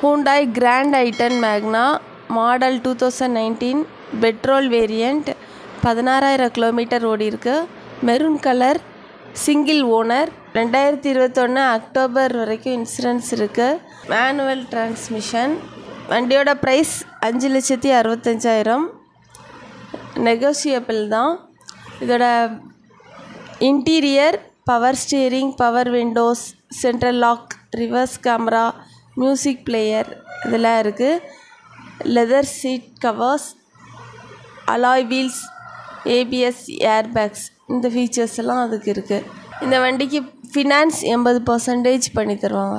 Hyundai Grand i ten Magna model two thousand nineteen petrol variant பதினாறாயிரம் kilometre ஓடி இருக்கு maroon colour single owner ரெண்டாயிரத்தி இருபத்தொன்று அக்டோபர் வரைக்கும் இன்சூரன்ஸ் இருக்குது மேனுவல் டிரான்ஸ்மிஷன் வண்டியோட ப்ரைஸ் அஞ்சு லட்சத்தி அறுபத்தஞ்சாயிரம் நெகோசியபிள் தான் இதோட interior power steering power windows central lock reverse camera music player இதெல்லாம் இருக்குது leather seat covers alloy wheels ABS airbags இந்த ஃபீச்சர்ஸ் எல்லாம் அதுக்கு இருக்குது இந்த வண்டிக்கு ஃபினான்ஸ் எண்பது பர்சன்டேஜ் பண்ணி தருவாங்க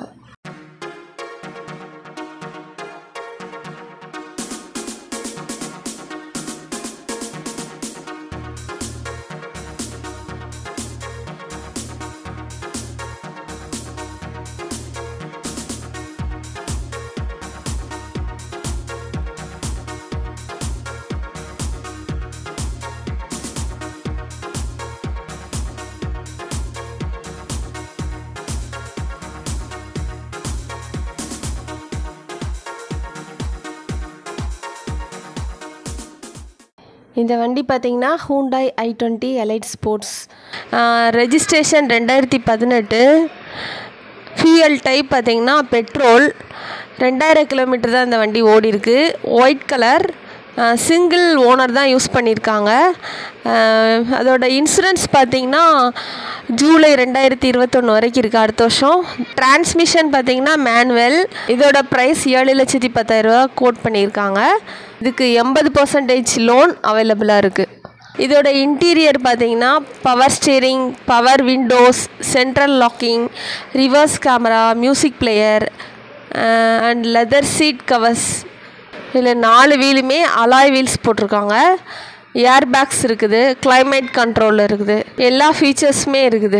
இந்த வண்டி பார்த்திங்கன்னா Hyundai i twenty Elite sports registration ரெண்டாயிரத்தி பதினெட்டு ஃபியூயல் டைப் பார்த்திங்கன்னா பெட்ரோல் ரெண்டாயிரம் கிலோமீட்டர் தான் இந்த வண்டி ஓடி இருக்கு ஒயிட் கலர் சிங்கிள் ஓனர் தான் யூஸ் பண்ணியிருக்காங்க அஹ், அதோட இன்சூரன்ஸ் பார்த்திங்கன்னா ஜூலை ரெண்டாயிரத்தி இருபத்தொன்று வரைக்கும் இருக்குது அடுத்த வருஷம் டிரான்ஸ்மிஷன் பார்த்திங்கன்னா மேனுவல் இதோட ப்ரைஸ் ஏழு லட்சத்தி பத்தாயிரரூபா கோட் பண்ணியிருக்காங்க இதுக்கு எண்பது பர்சன்டேஜ் லோன் அவைலபிளாக இருக்குது இதோட இன்டீரியர் பார்த்தீங்கன்னா power steering power windows central locking reverse camera music player and leather seat covers இதில் நாலு வீலுமே அலாய் வீல்ஸ் போட்டிருக்காங்க ஏர் பேக்ஸ் இருக்குது climate கண்ட்ரோல் இருக்குது எல்லா ஃபீச்சர்ஸுமே இருக்குது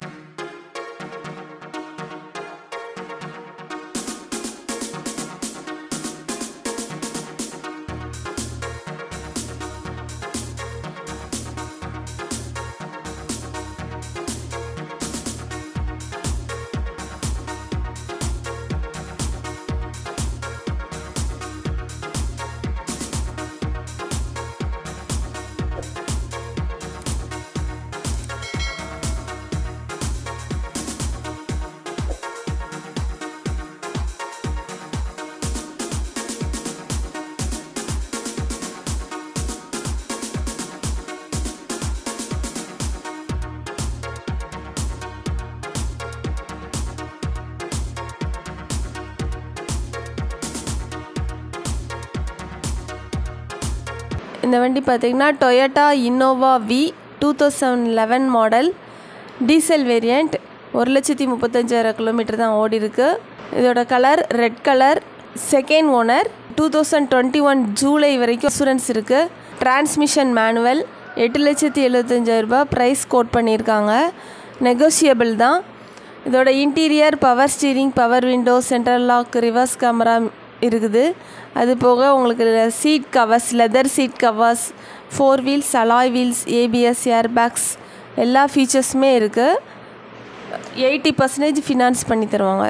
இந்த வண்டி பார்த்தீங்கன்னா Toyota Innova V two thousand eleven model diesel variant ஒரு லட்சத்தி முப்பத்தஞ்சாயிரம் கிலோமீட்டர் தான் ஓடி இருக்கு இதோட colour red colour second owner two thousand twenty one July வரைக்கும் இன்சூரன்ஸ் இருக்குது டிரான்ஸ்மிஷன் மேனுவல் எட்டு லட்சத்தி எழுபத்தஞ்சாயிரம் ரூபாய் ப்ரைஸ் கோட் பண்ணியிருக்காங்க நெகோஷியபிள் தான் இதோட interior power steering power window central lock reverse camera இருக்குது அது போக உங்களுக்கு seat covers leather seat covers four wheels alloy wheels ABS airbags எல்லா ஃபீச்சர்ஸுமே இருக்குது எயிட்டி பர்சன்டேஜ் ஃபினான்ஸ் பண்ணி தருவாங்க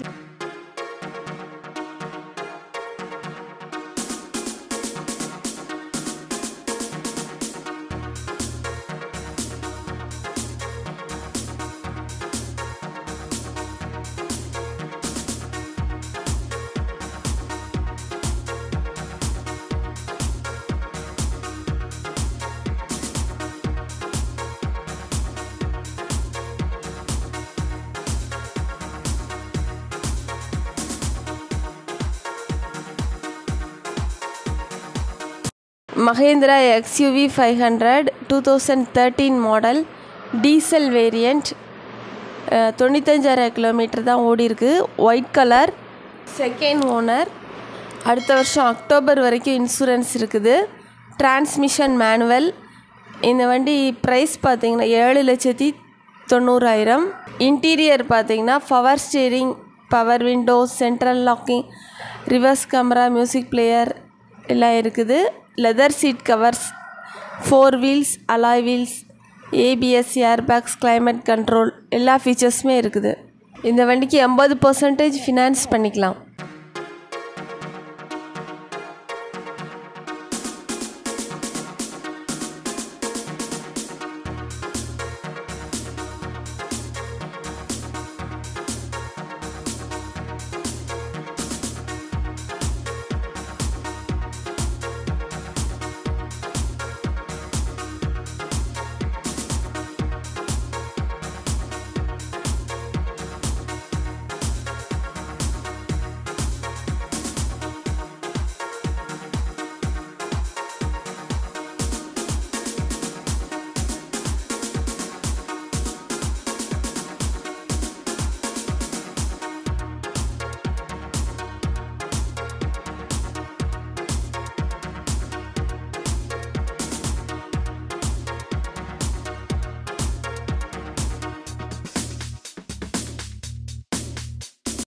Mahindra XUV five hundred two thousand thirteen model diesel variant தொண்ணூத்தஞ்சாயிரம் கிலோமீட்டர் தான் ஓடி இருக்கு ஒயிட் கலர் செகண்ட் ஓனர் அடுத்த வருஷம் அக்டோபர் வரைக்கும் இன்சூரன்ஸ் இருக்குது டிரான்ஸ்மிஷன் மேனுவல் இந்த வண்டி ப்ரைஸ் பார்த்தீங்கன்னா ஏழு லட்சத்தி தொண்ணூறாயிரம் இன்டீரியர் பார்த்தீங்கன்னா power steering power windows central locking reverse camera music player எல்லாம் இருக்குது leather seat covers four wheels alloy wheels ABS airbags climate control எல்லா ஃபீச்சர்ஸுமே இருக்குது இந்த வண்டிக்கு எண்பது பர்சன்டேஜ் ஃபினான்ஸ் பண்ணிக்கலாம்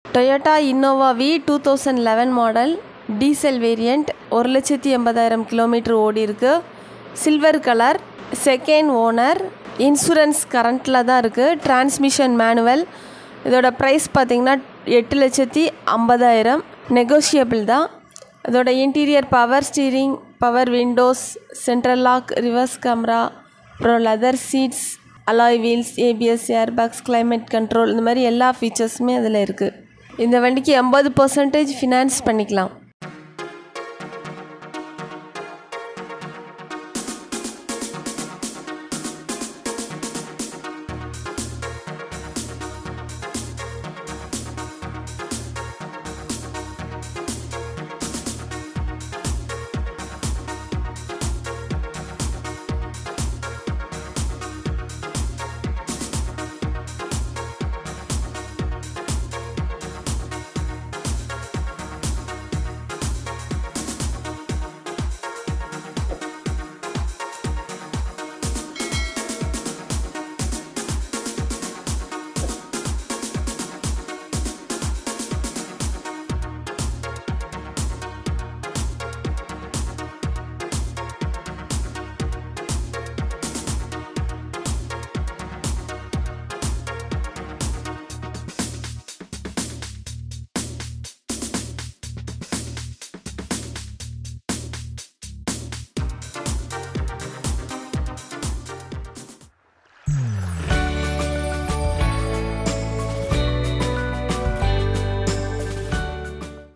Toyota Innova V two thousand eleven model diesel variant ஒரு லட்சத்தி எண்பதாயிரம் கிலோமீட்டர் ஓடி இருக்கு silver colour second owner insurance கரண்ட்டில் தான் இருக்குது டிரான்ஸ்மிஷன் மேனுவல் இதோட ப்ரைஸ் பார்த்திங்கன்னா எட்டு லட்சத்தி ஐம்பதாயிரம் நெகோஷியபிள் தான் இதோட interior power steering power windows central lock reverse camera அப்புறம் leather seats alloy wheels ABS airbags climate control இந்த மாதிரி எல்லா ஃபீச்சர்ஸுமே அதில் இருக்குது இந்த வண்டிக்கு எண்பது பர்சன்டேஜ் ஃபினான்ஸ் பண்ணிக்கலாம்